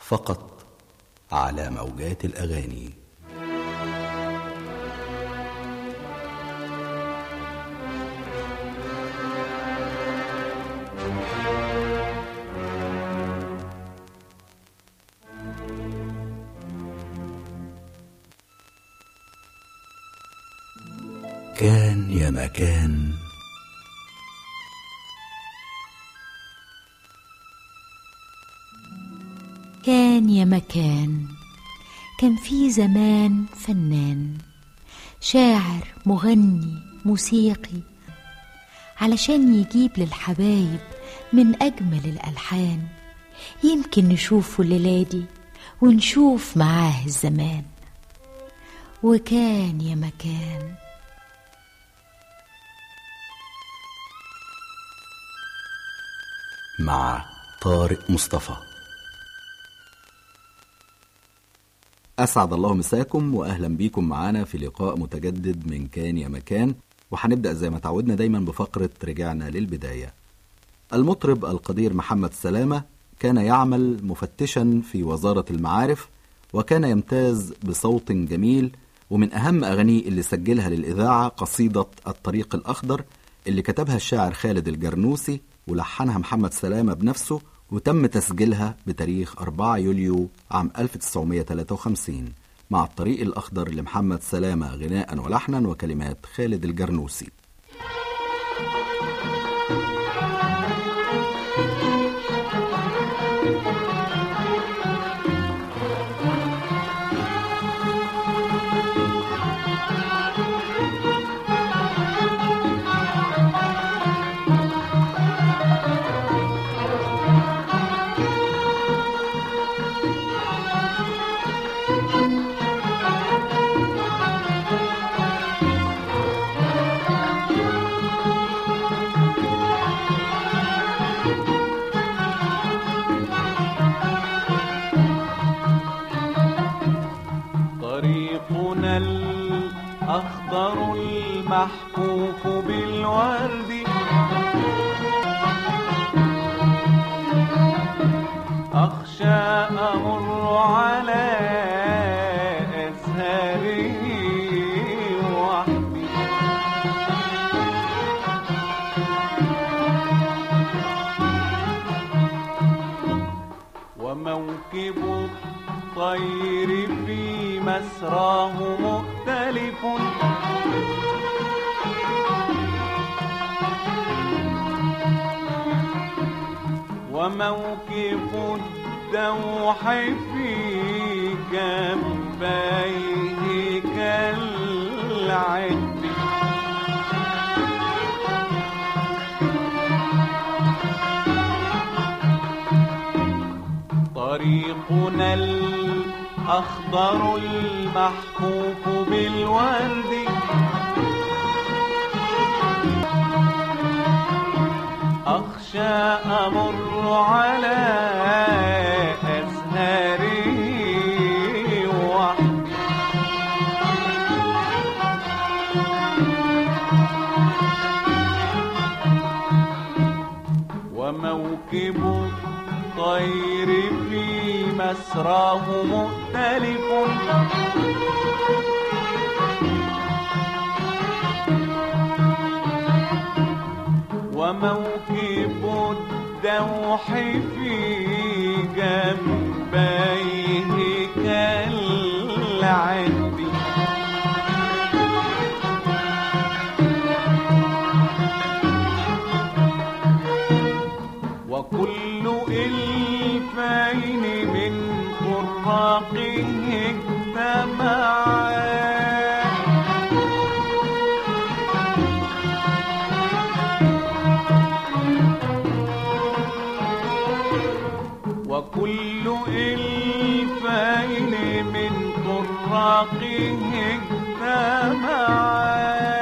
فقط على موجات الاغاني كان يا مكان كان يا مكان كان في زمان فنان شاعر مغني موسيقي علشان يجيب للحبايب من أجمل الألحان يمكن نشوفه الليلة دي ونشوف معاه الزمان وكان يا مكان مع طارق مصطفى أسعد الله مساكم وأهلا بيكم معانا في لقاء متجدد من كان يا مكان وهنبدأ زي ما تعودنا دايما بفقرة رجعنا للبداية المطرب القدير محمد سلامة كان يعمل مفتشا في وزارة المعارف وكان يمتاز بصوت جميل ومن أهم أغانيه اللي سجلها للإذاعة قصيدة الطريق الأخضر اللي كتبها الشاعر خالد الجرنوسي ولحنها محمد سلامة بنفسه وتم تسجيلها بتاريخ 4 يوليو عام 1953 مع الطريق الأخضر لمحمد سلامة غناء ولحنا وكلمات خالد الجرنوسي طريقنا الأخضر المحفوف بالورد أخشى أمر على أزهاره وحدي وموكب الطير في مسراه مختلف وموكب الدوح في جنبيه كالعد طريقنا الأخضر المحفوف بالورد أخشى أمر على أزهاره وحدي وموكب الطير في مسراه مختلف وموكب الدوح في جنبيه كالعد وكل إلفين من قراقه اجتمعا وكل إلفين من قراقه اجتمعا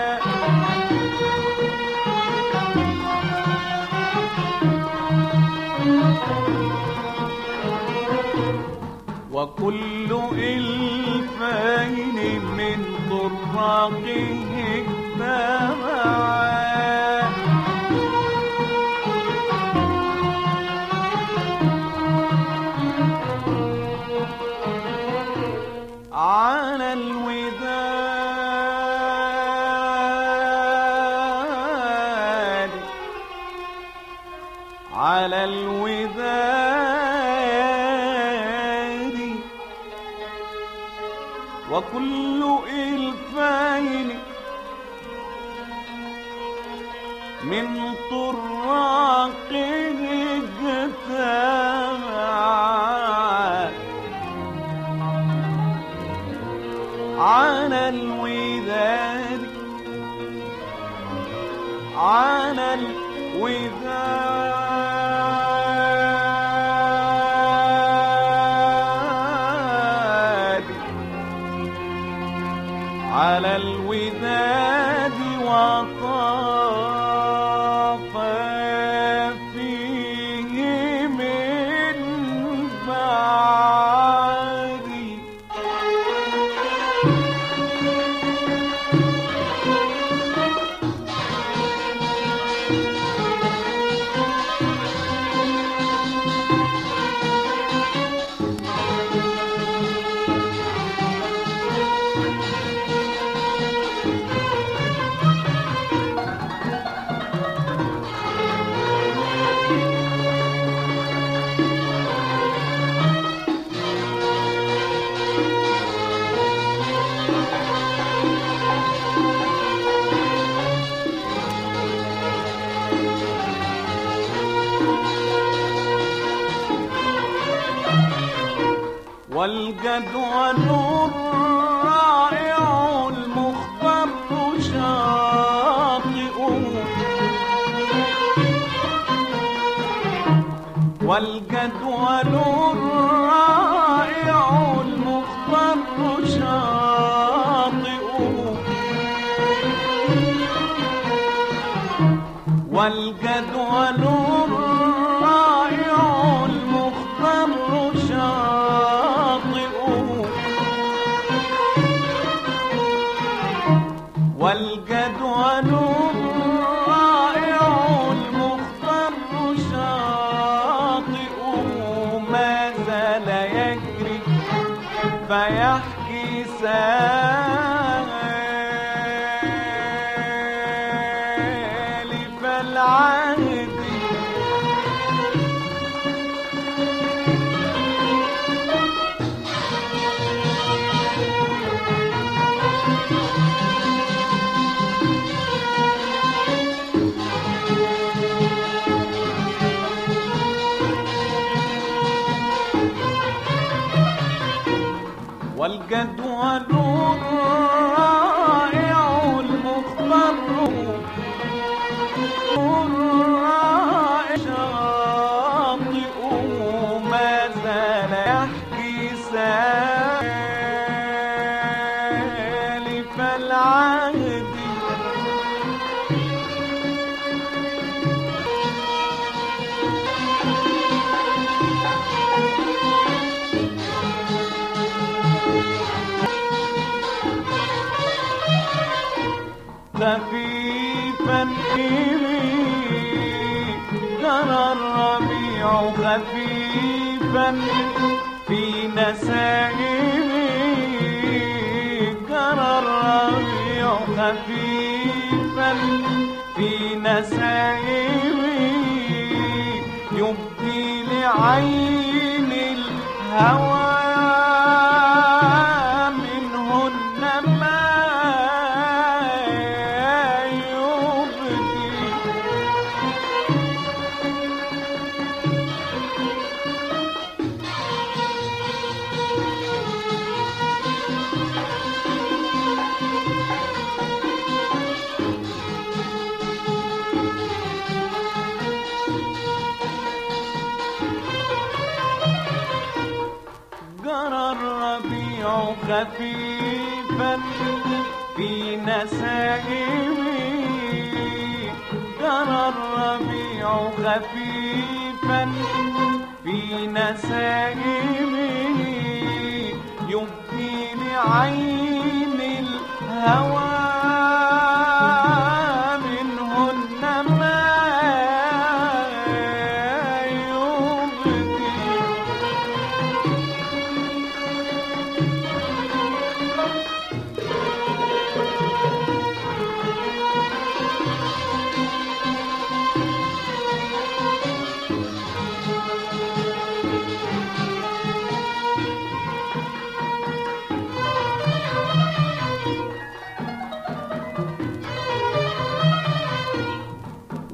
وكل إلفين من طراقه اجتمعا وكل الفين من طراق اجتمع على الوداد على الوداد على الوداد وطاف فيه من بعدي والجدول الرائع المخضر شاطئ والجدول الرائع المخضر شاطئ والجدول الرائع المخضر شاطئ والجدول الرائع المخضر شاطئ ما زال يجري فيحكي سالف العهد والجدول الرائع المخضر الرائع شاطئ ما زال يحكي سالف العهد خفيفا إلي ترى الربيع خفيفا في نسائمي ترى الربيع خفيفا في نسائمي يبدي لعين الهوى منهن ما يبدي جرى الربيع خفيفا في نسائمي جرى الربيع خفيفا في نسائمي يبدي لعين الهوى منهن ما يبدي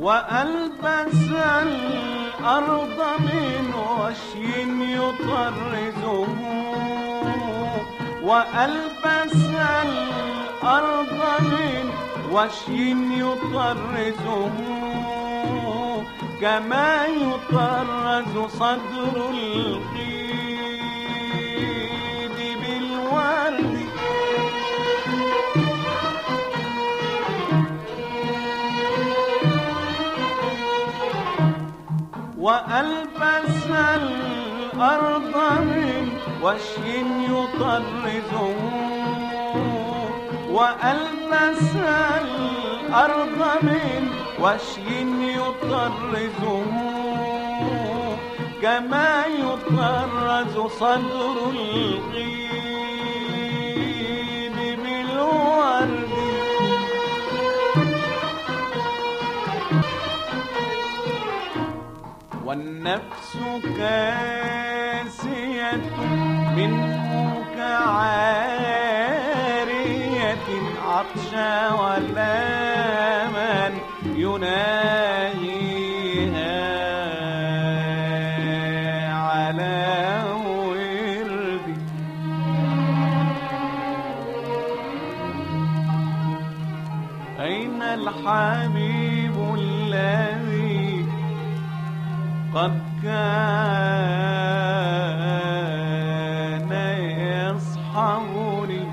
وألبس الأرض من وشي يطرزه وألبس الأرض من وشي يطرزه كما يطرز صدر القيد بالورد وألبس الأرض من وشي يطرزه وألبس الأرض من وشي يطرزه كما يطرز صدر القيد بالورد والنفس كاسية منه كعارية عطشا ولا من يناهيها على ورد أين الحبيب الذي قد كان يصحبني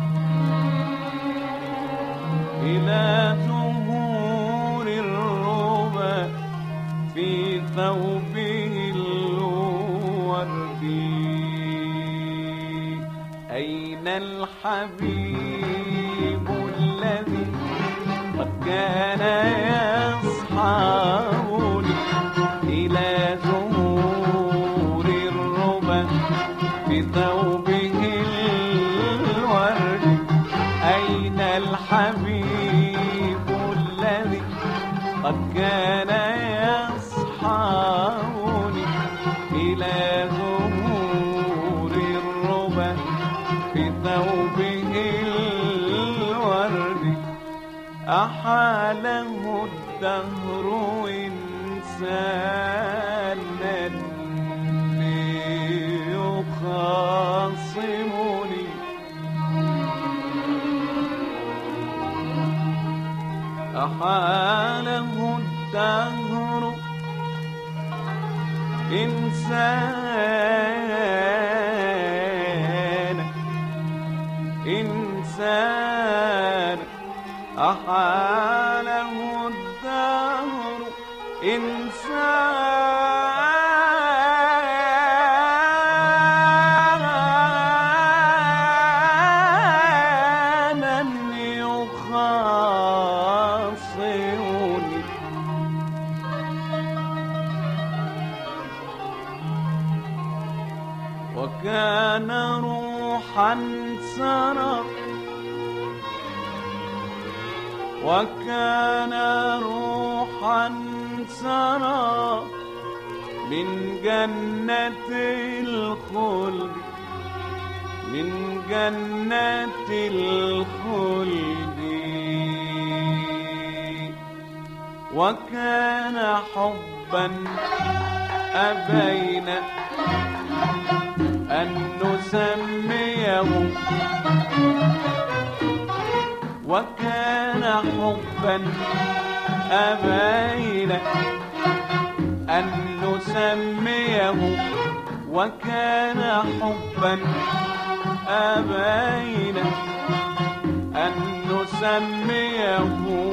إلى ظهور الربا في ثوبه الوردي أين الحبيب الذي قد كان يصحبني إلى ظهور الربا في ثوبه الورد أين الحبيب الذي قد كان يصحبني إلى ظهور الربا في ثوبه الورد أحاله الدهر إنسانا ليخاصمني أحاله الدهر إنسان إنسان أحاله الدهر إنسانا يخاصمني وكان روحا سرى وكان روحا سرى من جنة الخلد من جنة الخلد وكان حبا أبين أن نسميه وكان حبا أبين أن نسميه وكان حبا أبين أن نسميه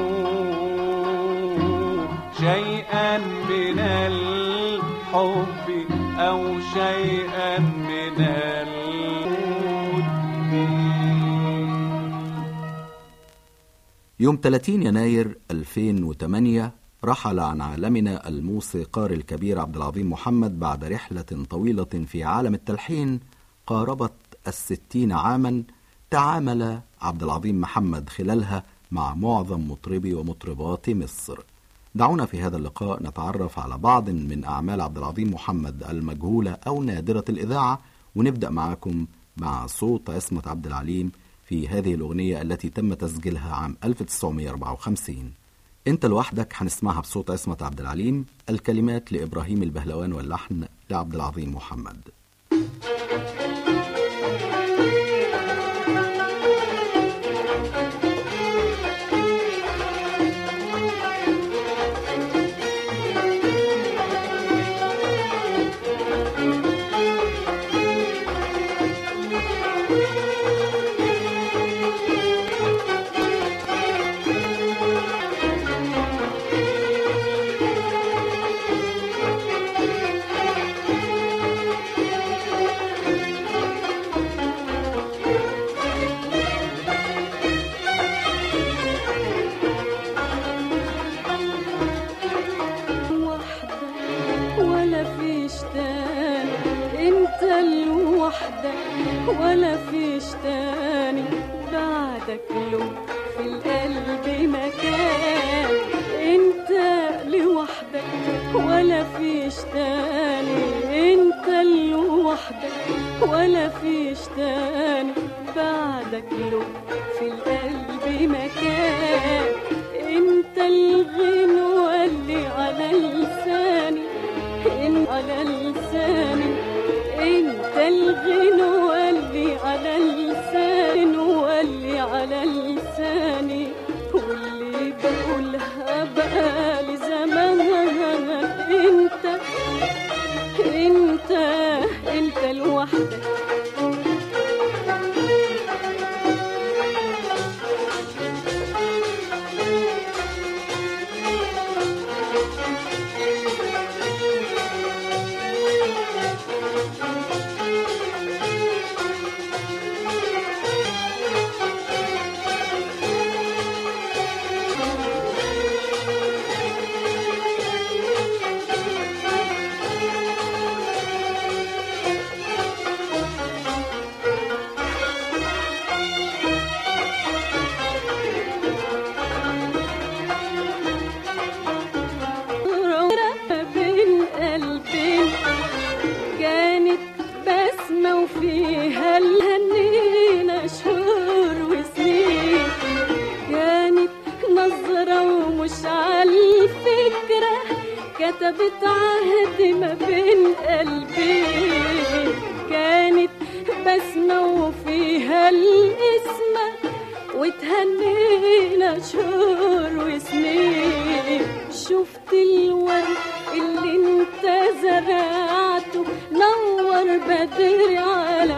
شيئا من الحب أو شيئا من الود يوم 30 يناير 2008 رحل عن عالمنا الموسيقار الكبير عبد العظيم محمد بعد رحلة طويلة في عالم التلحين قاربت الستين عاما تعامل عبد العظيم محمد خلالها مع معظم مطربي ومطربات مصر دعونا في هذا اللقاء نتعرف على بعض من أعمال عبد العظيم محمد المجهولة أو نادرة الإذاعة ونبدأ معكم مع صوت عصمت عبد العليم في هذه الأغنية التي تم تسجيلها عام 1954 انت لوحدك هنسمعها بصوت عصمت عبد العليم الكلمات لابراهيم البهلوان واللحن لعبد العظيم محمد وحدك ولا فيش تاني انت لوحدك ولا فيش تاني بعدك له في القلب مكان انت لوحدك ولا فيش تاني انت لوحدك ولا فيش تاني بعدك له في القلب مكان انت الغنوة اللي على لساني ان على لساني انت الغنوة اللي على لساني واللي على لساني واللي بقولها بقالي زمان انت انت انت لوحدك رورة بين قلبين كانت بسمة وفيها الهنينا شهور وسنين كانت نظرة ومش عالفكرة كتبت عهد ما بين قلبين كانت بسمة وفيها الاسمة وتهنينا شهور وسنين شفت الورد اللي انت زرعته نور بدري على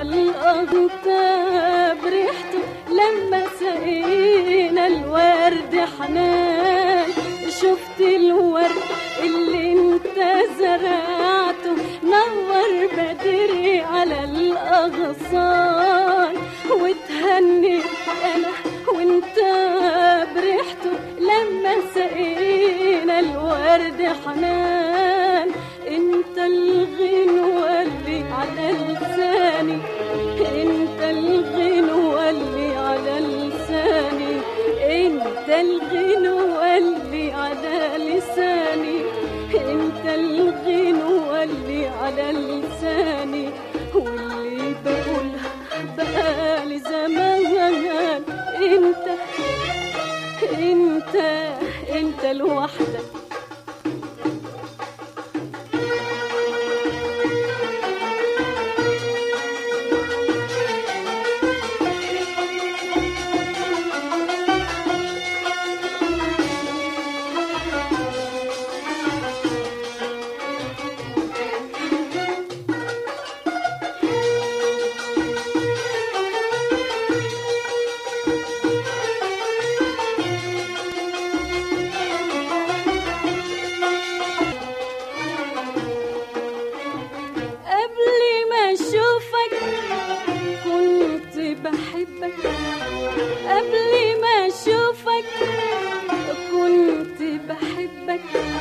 الأغتاب ريحته لما سقينا الورد حنان شفت الورد اللي انت زرعته نور بدري على الأغصان وتهنيت أنا وانت بريحته لما سقينا الورد حنان انت الغنوة اللي على لساني انت الغنوة اللي على لساني انت الغنوة اللي على لساني انت الغنوة اللي على لساني واللي بقولها بقالي زمان انت انت انت لوحدك قبل ما اشوفك كنت بحبك قبل ما اشوفك كنت بحبك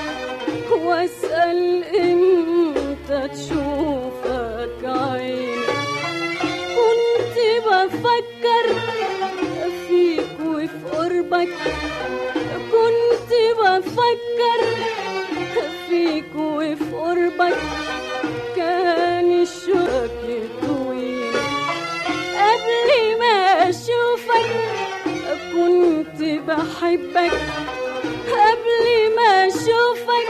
واسال امتى تشوفك عيني كنت بفكر فيك وفي قربك كنت بفكر فيك وفي قربك كان الشوق طويل قبل ما اشوفك كنت بحبك قبل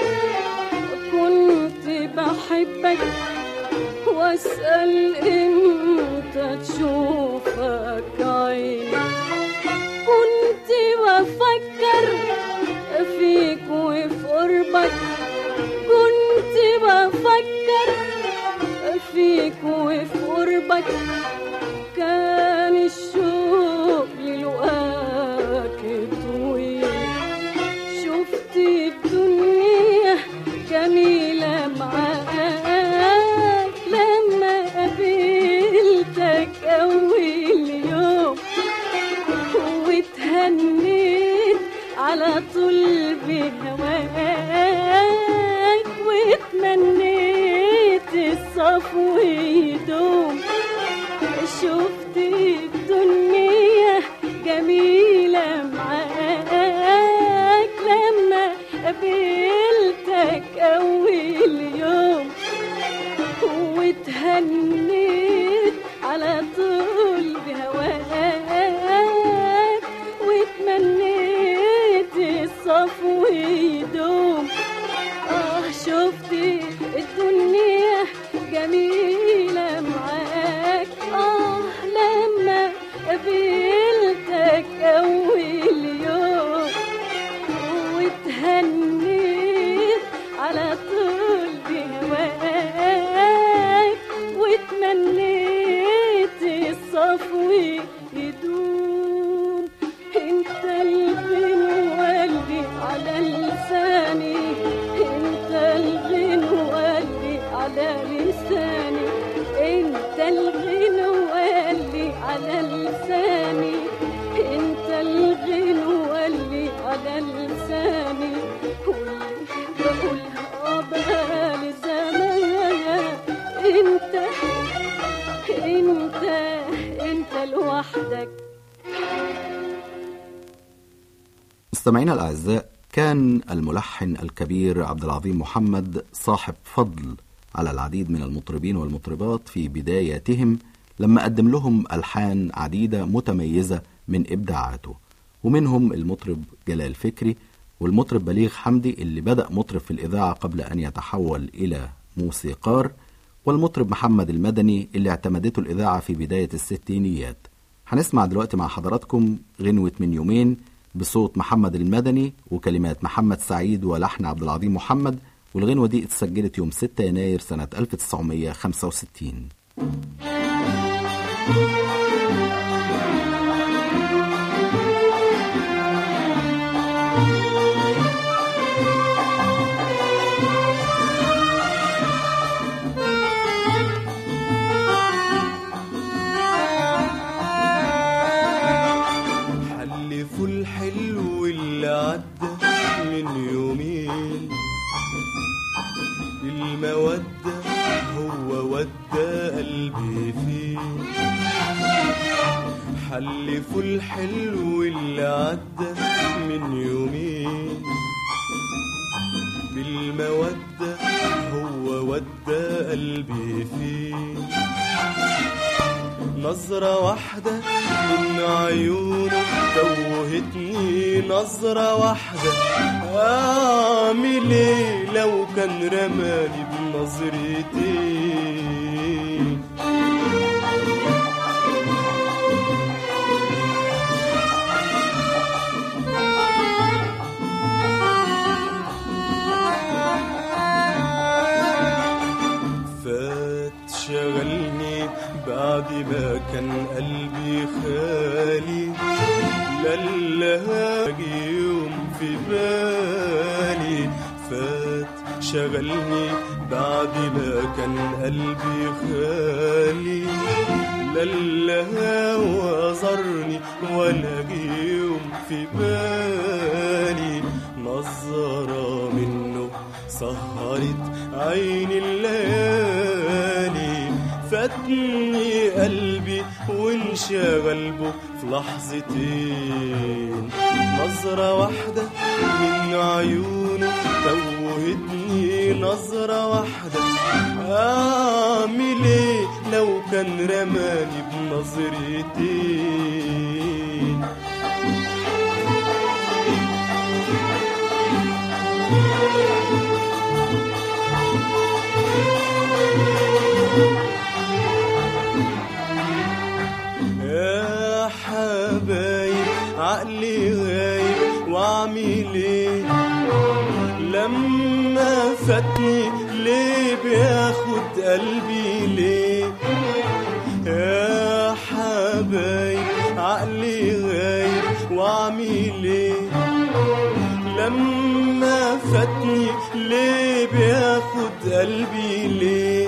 كنت بحبك واسأل امتى تشوفك عيني كنت بفكر فيك وفي قربك كنت بفكر فيك وفي قربك كان الشوق للقاك طويل شفت الدنيا جميلة معاك لما قابلتك أول يوم واتهنيت على طول بهواك واتمنيت الصفو يدوم شفت الدنيا جميلة معاك لما قابلتك أول يوم واتهنيت على طول بهواك واتمنيت الصفو يدوم اه شفت الدنيا جميلة معاك اه لما قابلتك أول يوم واتهنيت على طول بهواك واتمنيت الصفو يدوم انت الغنوة اللي على لساني انت الغنوة اللي على لساني انت الغنوة اللي على لساني انت الغنوة اللي على لساني واللي بقولها بقالي زمان انت انت انت لوحدك مستمعينا الأعزاء كان الملحن الكبير عبد العظيم محمد صاحب فضل على العديد من المطربين والمطربات في بداياتهم لما قدم لهم ألحان عديدة متميزة من إبداعاته ومنهم المطرب جلال فكري والمطرب بليغ حمدي اللي بدأ مطرب في الإذاعة قبل أن يتحول إلى موسيقار والمطرب محمد المدني اللي اعتمدته الإذاعة في بداية الستينيات هنسمع دلوقتي مع حضراتكم غنوة من يومين بصوت محمد المدني وكلمات محمد سعيد ولحن عبد العظيم محمد والغنوة دي اتسجلت يوم 6 يناير سنة 1965 حلفوا الحلو اللي عدى من يومين المودة هو ودى قلبي فيه حلفوا الحلو اللي عدى من يومين بالمودة هو ودى قلبي فيه نظرة واحدة من عيونه توهتني نظرة واحدة أعمل إيه لو كان رماني بنظرتي فات شغلني بعد ما كان قلبي خالي للاقي يوم في بالي فات شغلني بعد ما كان قلبي خالي للا وزرني ولا يوم في بالي نظرة منه سهرت عين الليالي فاتني قلبي وانشغل به في لحظتين نظرة واحدة من عيونه توهتني نظرة واحدة أعمل إيه لو كان رماني بنظرتين يا حبايب عقلي غايب واعمل ايه لما فاتني ليه بياخد قلبي ليه يا حبايب عقلي غايب واعمل ايه لما فاتني ليه بياخد قلبي ليه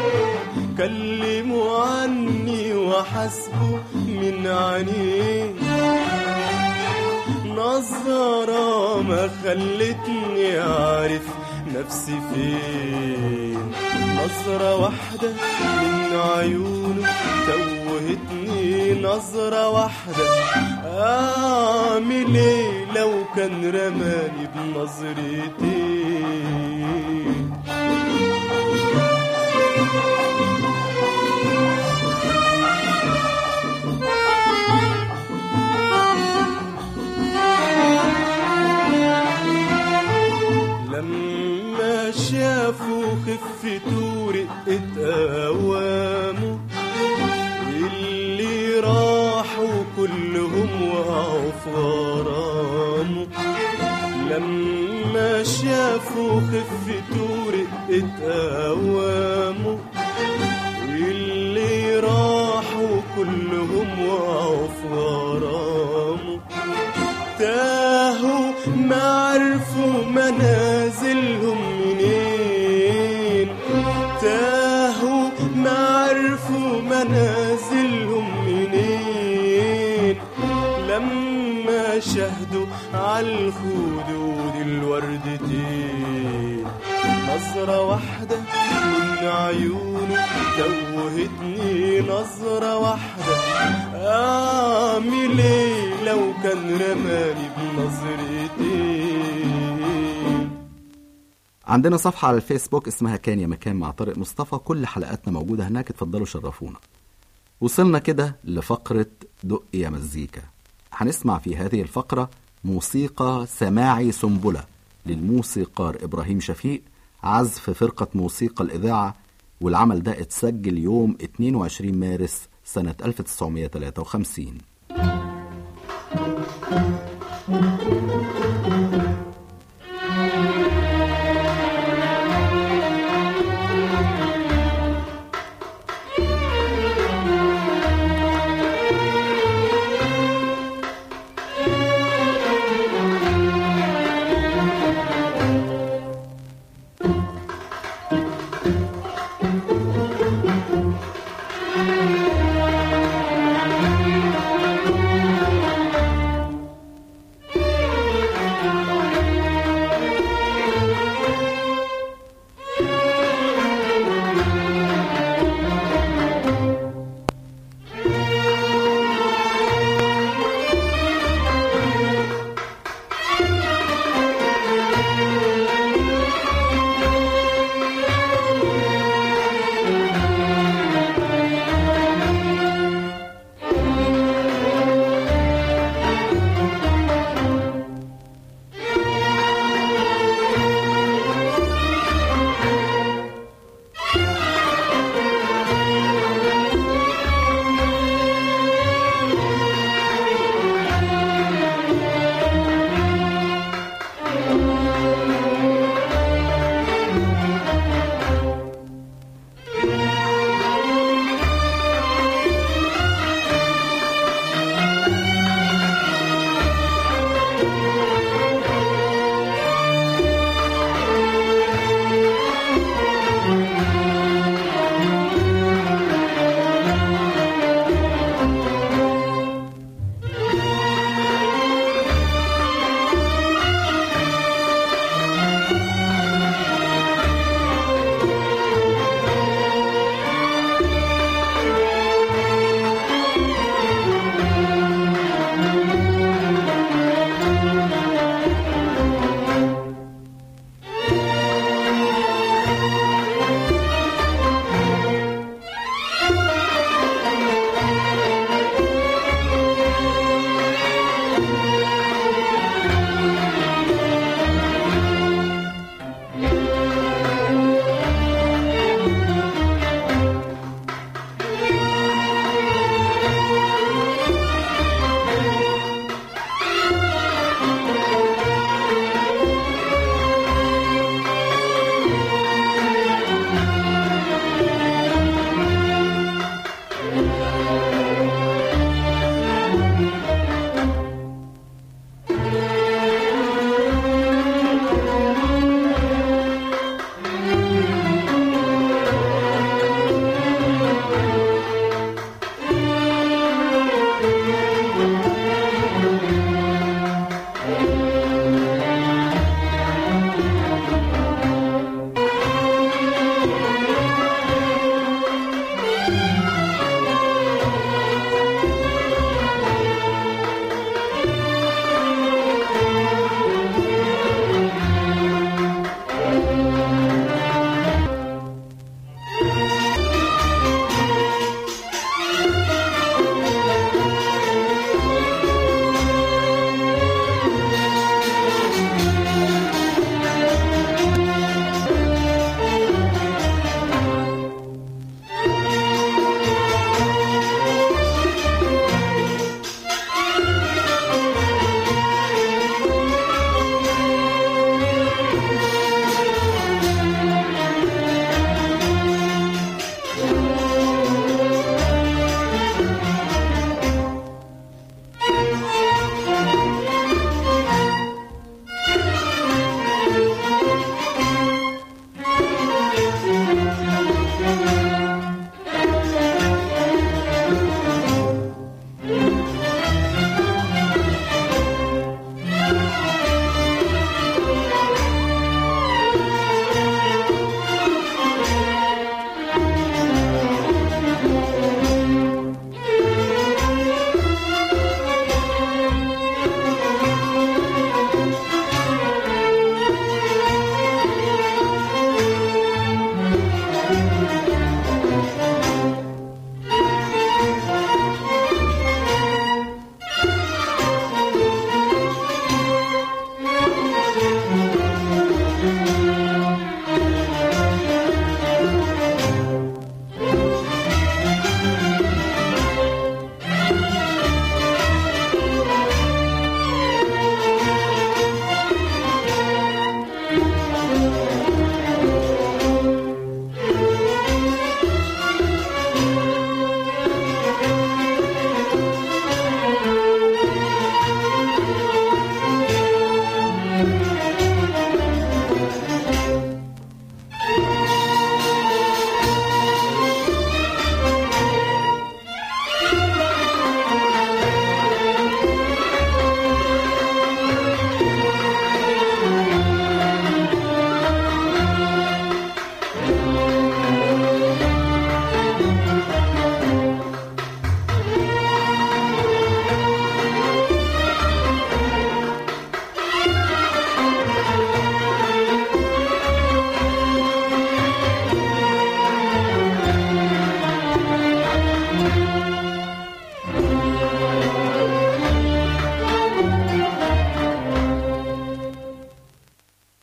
كلموا عني وحاسبوا من عينيه نظرة ما خلتني أعرف نفسي فين نظرة واحدة من عيونه توهتني نظرة واحدة أعمل إيه لو كان رماني بنظرتين لما شافوا خفته رقة أوامه اللي راحوا كلهم وقعوا في غرامه لما شافوا خفته رقة أوامه اللي راحوا كلهم وقعوا في غرامه تاهوا ما عرفوا منازلهم منين تاهوا ما عرفوا منازلهم منين لما شهدوا عالخدود الوردتين نظرة واحدة من عيونه توهتني نظرة واحدة أعمل إيه لو كان رماني بنظرتين عندنا صفحة على الفيسبوك اسمها كان يا مكان مع طارق مصطفى كل حلقاتنا موجودة هناك اتفضلوا شرفونا وصلنا كده لفقرة دق يا مزيكا هنسمع في هذه الفقرة موسيقى سماعي سنبلة للموسيقار إبراهيم شفيق عزف فرقة موسيقى الإذاعة والعمل ده اتسجل يوم 22 مارس سنة 1953 يا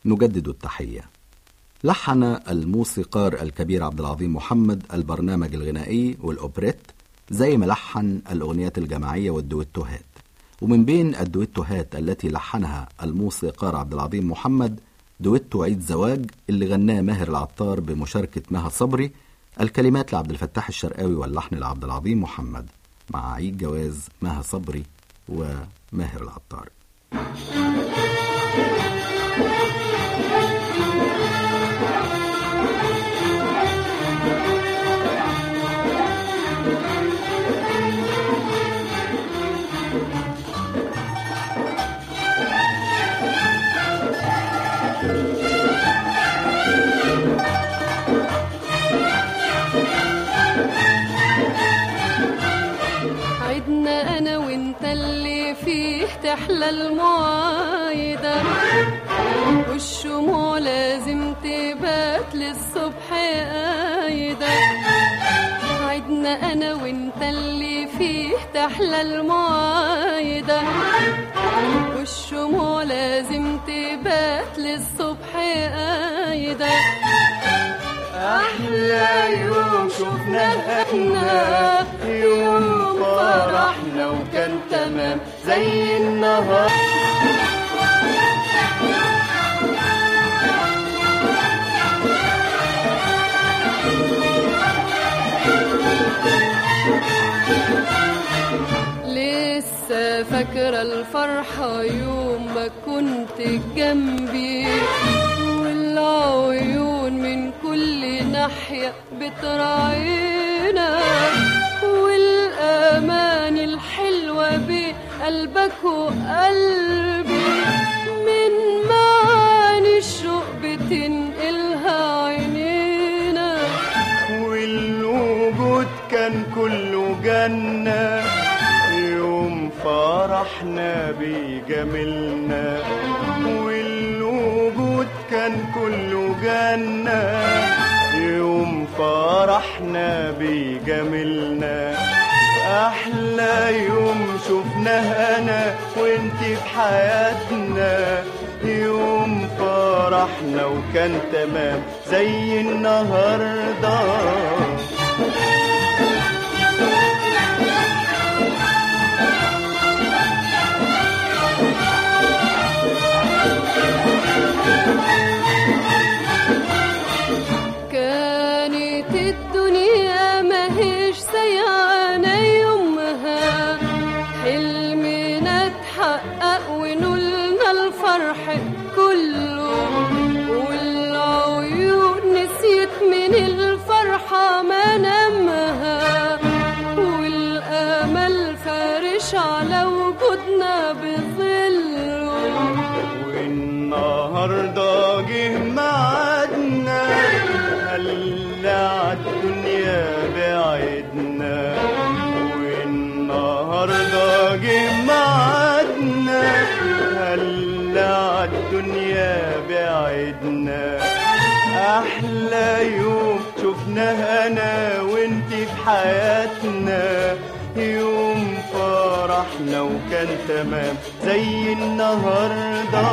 نجدد التحية لحن الموسيقار الكبير عبد العظيم محمد البرنامج الغنائي والأوبريت زي ما لحن الأغنيات الجماعية والدويتوهات ومن بين الدويتوهات التي لحنها الموسيقار عبد العظيم محمد دويتو عيد زواج اللي غناه ماهر العطار بمشاركة مها صبري الكلمات لعبد الفتاح الشرقاوي واللحن لعبد العظيم محمد مع عيد جواز مها صبري وماهر العطار عدنا انا وانت اللي فيه تحلى المعايدة والشموع لازم تبات للصبح قايدة عدنا انا وانت اللي فيه تحلى المعايدة والشموع لازم تبات للصبح قايدة أحلى يوم شفناه احنا يوم فرحنا وكان تمام زي النهار لسه فاكرة الفرحة يوم ما كنت جنبي والعيون من كل ناحية بتراعينا والأمان الحلوة بقلبك وقلبي من معاني الشوق بتنقلها عينينا والوجود كان كله جنة يوم فرحنا بجميلنا والوجود كان كله جنة يوم فرحنا بجميلنا أحلى يوم شفناه أنا وانت في حياتنا يوم فرحنا وكان تمام زي النهارده كانت الدنيا ماهيش سيعانة يومها حلمنا اتحقق ونولنا الفرح كله والعيون نسيت من الفرحة منامها والأمل فارش على وجودنا بظله والنهارده جه ميعادنا هلا الدنيا بعدنا والنهارده جه ميعادنا هلا الدنيا بعدنا احلى يوم شفناه انا وانت في حياتنا يوم فرحنا وكان تمام زي النهارده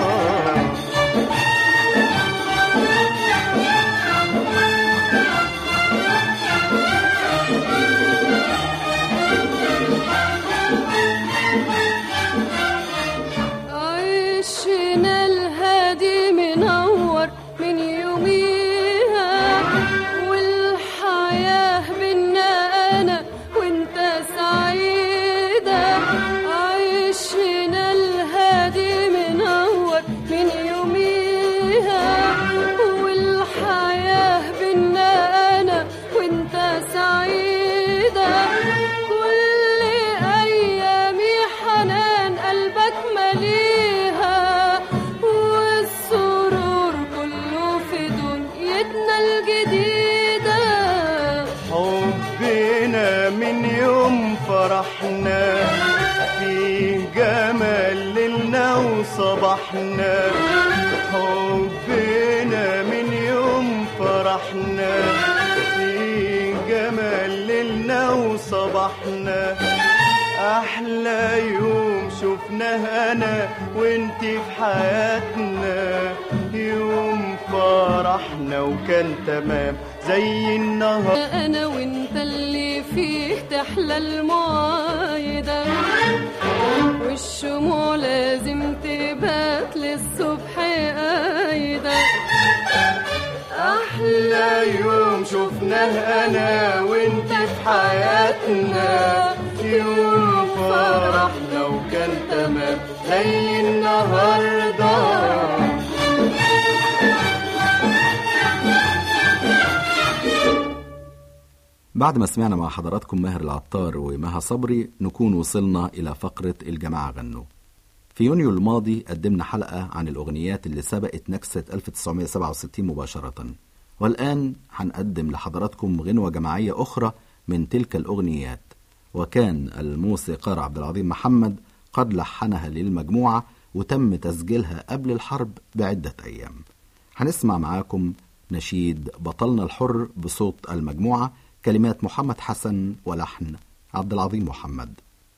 عشنا الهادي منور من يوميها والحياة بينا أنا وانت سعيدة عشنا الهادي منور من يوميها والحياة بينا أنا وانت سعيدة كل أيامي حنان قلبك مليها والسرور كله في دنيتنا الجديدة حبنا من يوم فرحنا في جمال ليلنا وصباحنا حبنا من يوم فرحنا في جمال ليلنا وصباحنا احلى يوم شفناه انا وانت في حياتنا يوم فرحنا وكان تمام زي النهار انا وانت اللي فيه تحلى المعايدة والشموع لازم تبات للصبح قايدة احلى يوم شفناه انا وانت في حياتنا يوم فرحنا وكان تمام زي النهارده بعد ما سمعنا مع حضراتكم ماهر العطار ومها صبري نكون وصلنا إلى فقرة الجماعة غنوا في يونيو الماضي قدمنا حلقة عن الأغنيات اللي سبقت نكسة 1967 مباشرة والآن هنقدم لحضراتكم غنوة جماعية أخرى من تلك الأغنيات وكان الموسيقار عبد العظيم محمد قد لحنها للمجموعة وتم تسجيلها قبل الحرب بعدة أيام هنسمع معاكم نشيد بطلنا الحر بصوت المجموعة كلمات محمد حسن ولحن عبد العظيم محمد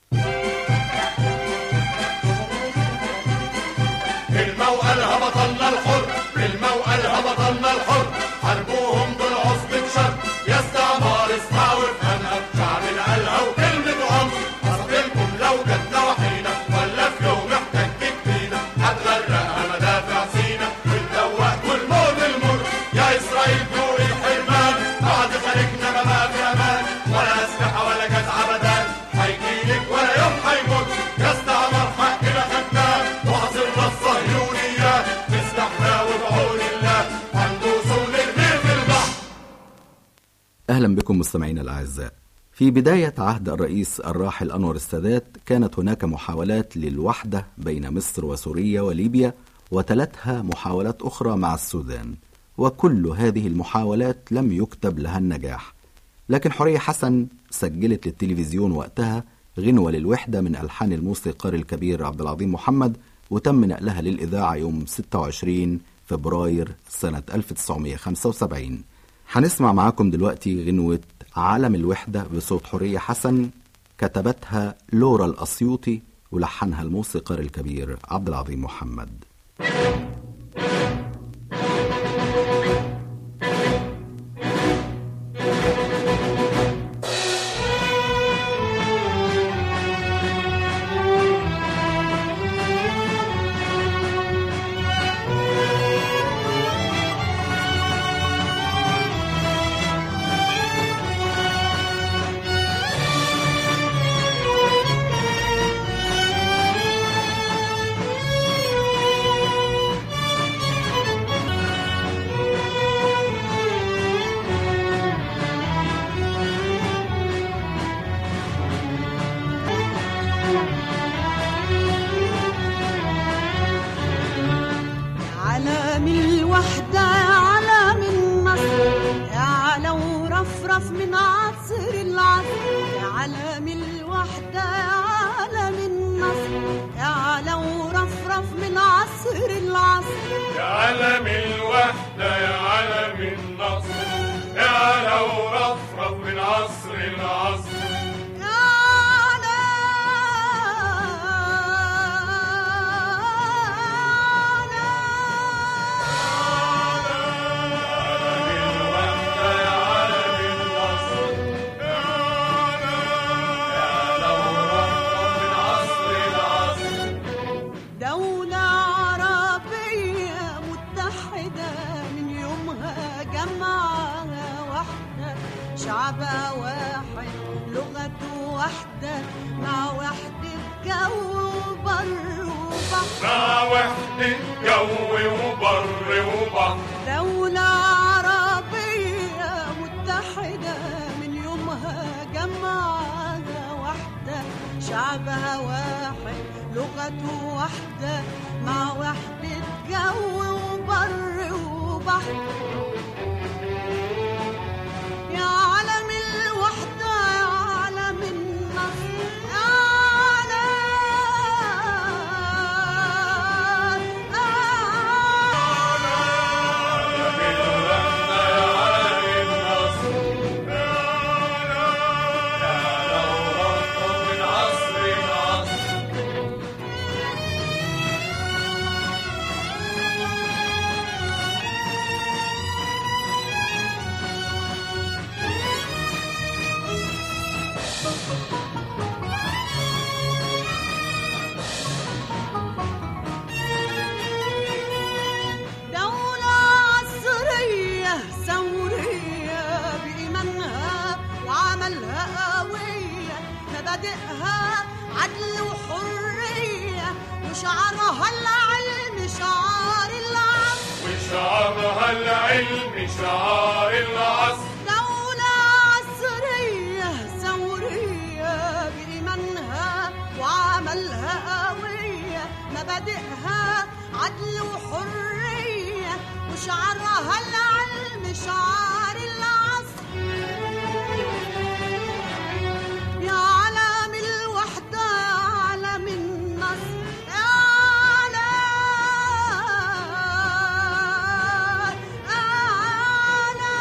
بالموقلها بطلنا الحر بالموقلها بطلنا الحر حاربوهم دول عصبة شر يا استعمار اسمع وافهمها شعبنا قالها وكلمة عنف أصلكم لو جت نواحينا ولا في يوم احتكت بينا هتغرقها مدافع سينا وتدوق والموت المر يا إسرائيل دور الحرمان بعد خارجنا ما بقى في أمان ولا أسلحة ولا جزع بدان هيجيلك ولا يوم هيموت يا استعمار حقنا خدناه وعصرنا الصهيونية تسلحنا وبعون الله هندوس ونرمي في البحر أهلا بكم مستمعينا الأعزاء في بداية عهد الرئيس الراحل أنور السادات كانت هناك محاولات للوحدة بين مصر وسوريا وليبيا وتلتها محاولات أخرى مع السودان وكل هذه المحاولات لم يكتب لها النجاح لكن حورية حسن سجلت للتلفزيون وقتها غنوة للوحدة من ألحان الموسيقار الكبير عبد العظيم محمد وتم نقلها للإذاعة يوم 26 فبراير سنة 1975 هنسمع معاكم دلوقتي غنوة عالم الوحدة بصوت حورية حسن كتبتها لورا الأسيوطي ولحنها الموسيقار الكبير عبد العظيم محمد علام الوحدة علام النصر على ورفرف من عصر العصر علام الوحدة علام النصر على ورفرف من عصر العصر يا علم الوحدة يا علم النصر يا لو رفرف من عصر العصر الوحدة يا علم النصر يا لو رفرف من عصر العصر دولة عربية متحدة من يومها جمعها واحدة شعبها واحد لغته واحدة مع وحدة جو وبر وبحر مع وحدة جو وبر وبحر دولة عربية متحدة من يومها جمعها واحدة شعبها واحد لغته واحدة مع وحدة جو وبر وبحر يا عالم الوحدة يا عالم النصر يا من عصر العصر مبادئها عدل وحرية وشعارها العلم شعار العصر وشعارها العلم شعار العصر دولة عصرية ثورية بإيمانها وعملها قوية مبادئها عدل وحرية وشعارها العلم شعار العصر يا علم الوحدة يا علم النصر يا علم يا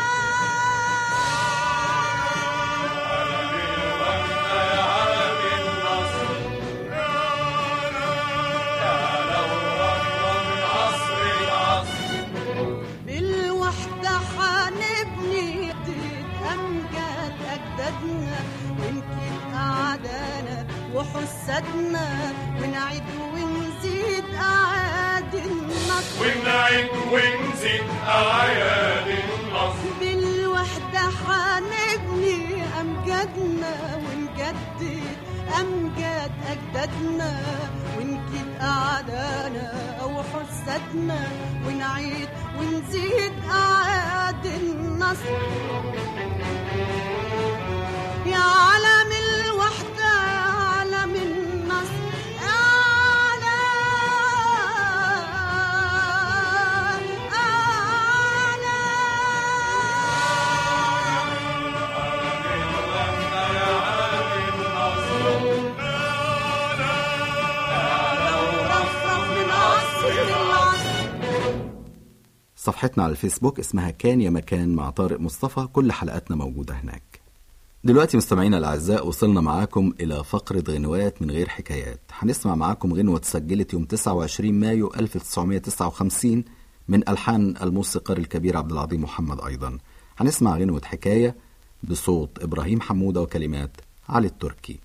بالوحدة حنبني جديد أمجاد أجدادنا ونكيد أعدانا وحسادنا ونعيد ونزيد أعاد النصر ونعيد ونزيد أعياد النصر بالوحدة حنبني أمجادنا ونجدد أمجاد أجدادنا ونكيد أعدانا أو حسادنا ونعيد ونزيد أعاد النصر يا علم الوحدة يا علم النصر يا صفحتنا على الفيسبوك اسمها كان يا مكان مع طارق مصطفى كل حلقاتنا موجودة هناك دلوقتي مستمعينا الأعزاء وصلنا معاكم إلى فقرة غنوات من غير حكايات هنسمع معاكم غنوة اتسجلت يوم 29 مايو 1959 من ألحان الموسيقار الكبير عبد العظيم محمد أيضا هنسمع غنوة حكاية بصوت إبراهيم حمودة وكلمات علي التركي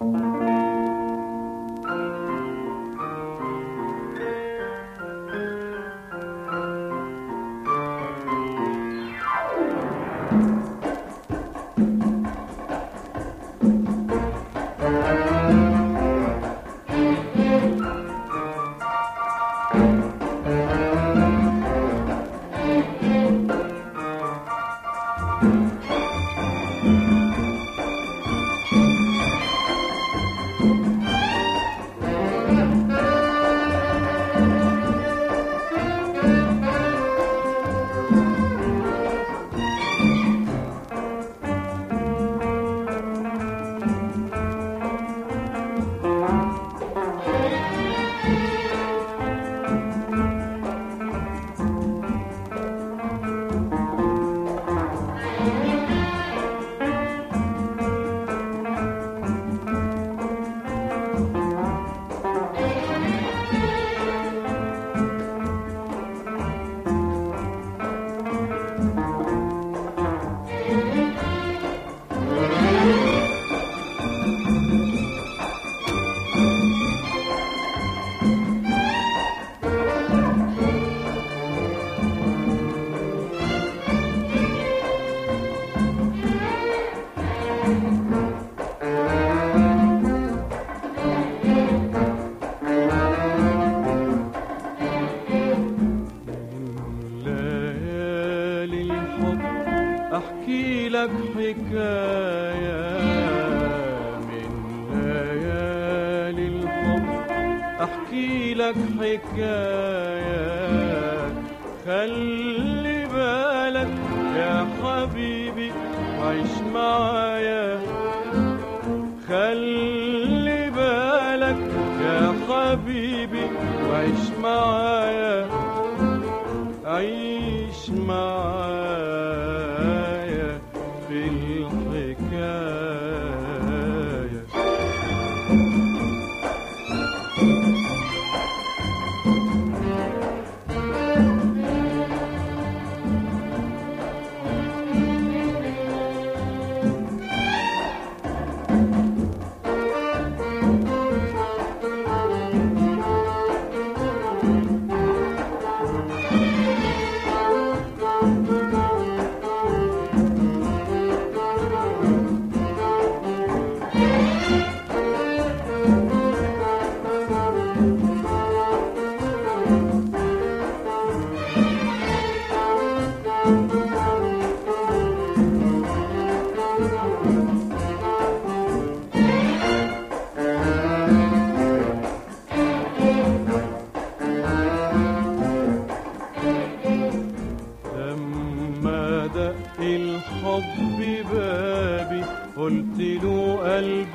ليالي الحب احكي لك حكايه من ليالي الحب احكي لك حكايه خلي بالك يا حبيبي وعيش معايا خلي بالك يا حبيبي وعيش معايا عيش معايا في الحكاية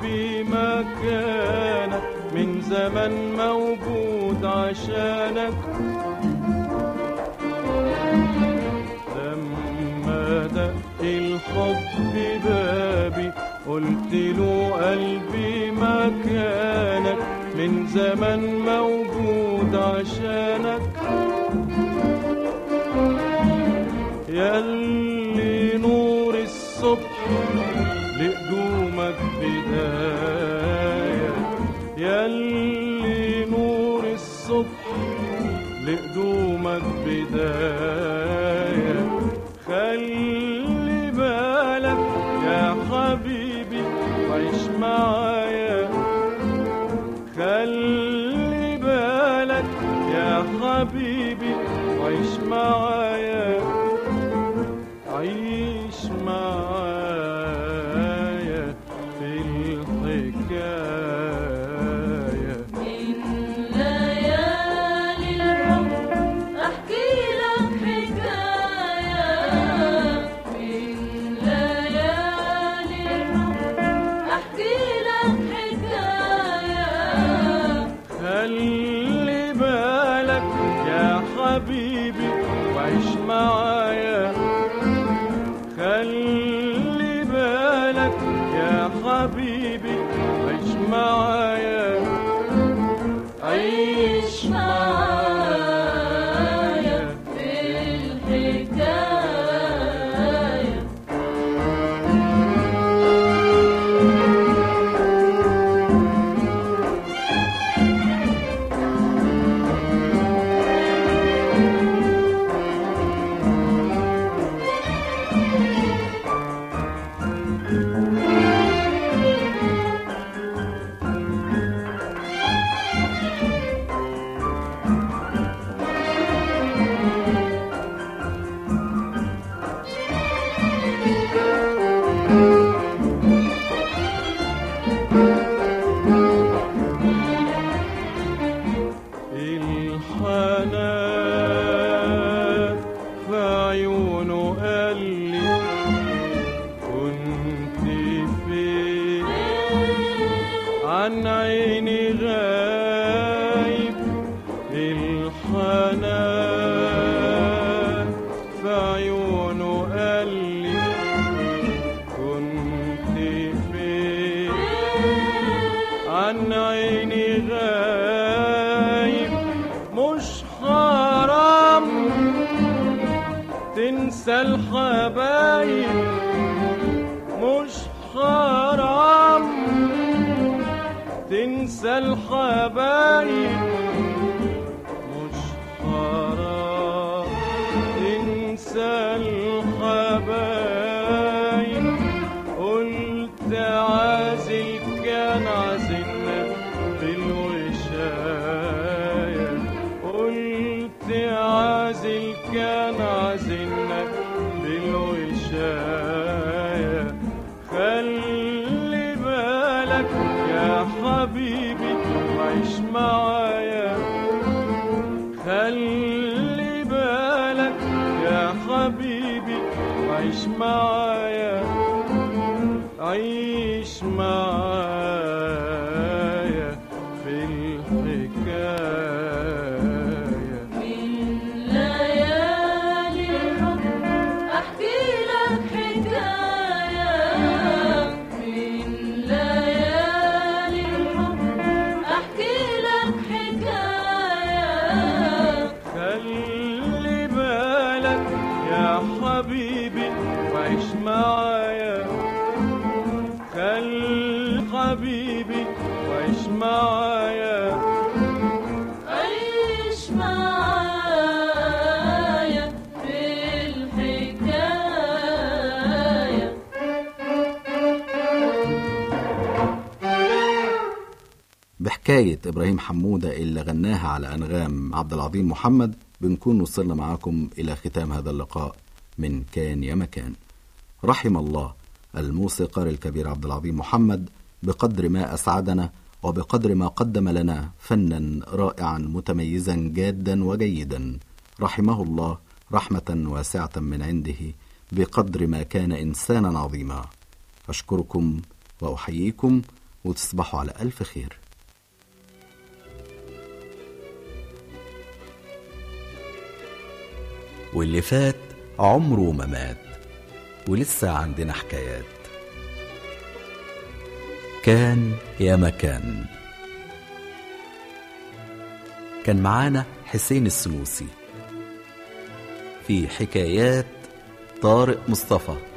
قلبي مكانك من زمن موجود عشانك لما دق الحب بابي قلت له قلبي مكانك من زمن موجود عشانك ياللي نور الصبح لقدومك بداية ياللي نور الصبح لقدومك بداية خلي بالك يا حبيبي وعيش معايا خلي بالك يا حبيبي وعيش معايا عيش معايا في الحكايه من ليالي الحب أحكي لك حكاية من ليالي الحب أحكي لك حكاية خلي بالك يا حبيبي وعيش معايا خلي بالك يا حبيبي عيش معايا عيش معايا في الحكاية الحنان في عيونه قال لي كنت فين عن عيني غايب الحنان في عيونه قال لي كنت فين عن عيني غايب مش حرام تنسى الحبايب مش حرام تنسى الحبايب مش حرام تنسى الحبايب قلت عازل كان عازلنا في الوشاية قلت عازل كان عازلنا في الوشاية خلي بالك يا حبيبي وعيش معايا خلي بالك يا حبيبي وعيش معايا عيش معايا في الحكايه من ليالي الحب أحكي لك حكاية من ليالي الحب أحكي لك حكاية خلي بالك يا حبيبي وعيش معايا خلي حبيبي وعيش معايا عيش معايا في الحكاية بحكاية إبراهيم حمودة اللي غناها على أنغام عبد العظيم محمد بنكون وصلنا معاكم إلى ختام هذا اللقاء من كان يا مكان رحم الله الموسيقار الكبير عبد العظيم محمد بقدر ما أسعدنا وبقدر ما قدم لنا فنا رائعا متميزا جادا وجيدا رحمه الله رحمة واسعة من عنده بقدر ما كان إنسانا عظيما أشكركم وأحييكم وتصبحوا على ألف خير واللي فات عمره ما مات ولسه عندنا حكايات كان يا مكان كان معانا حسين السنوسي في حكايات طارق مصطفى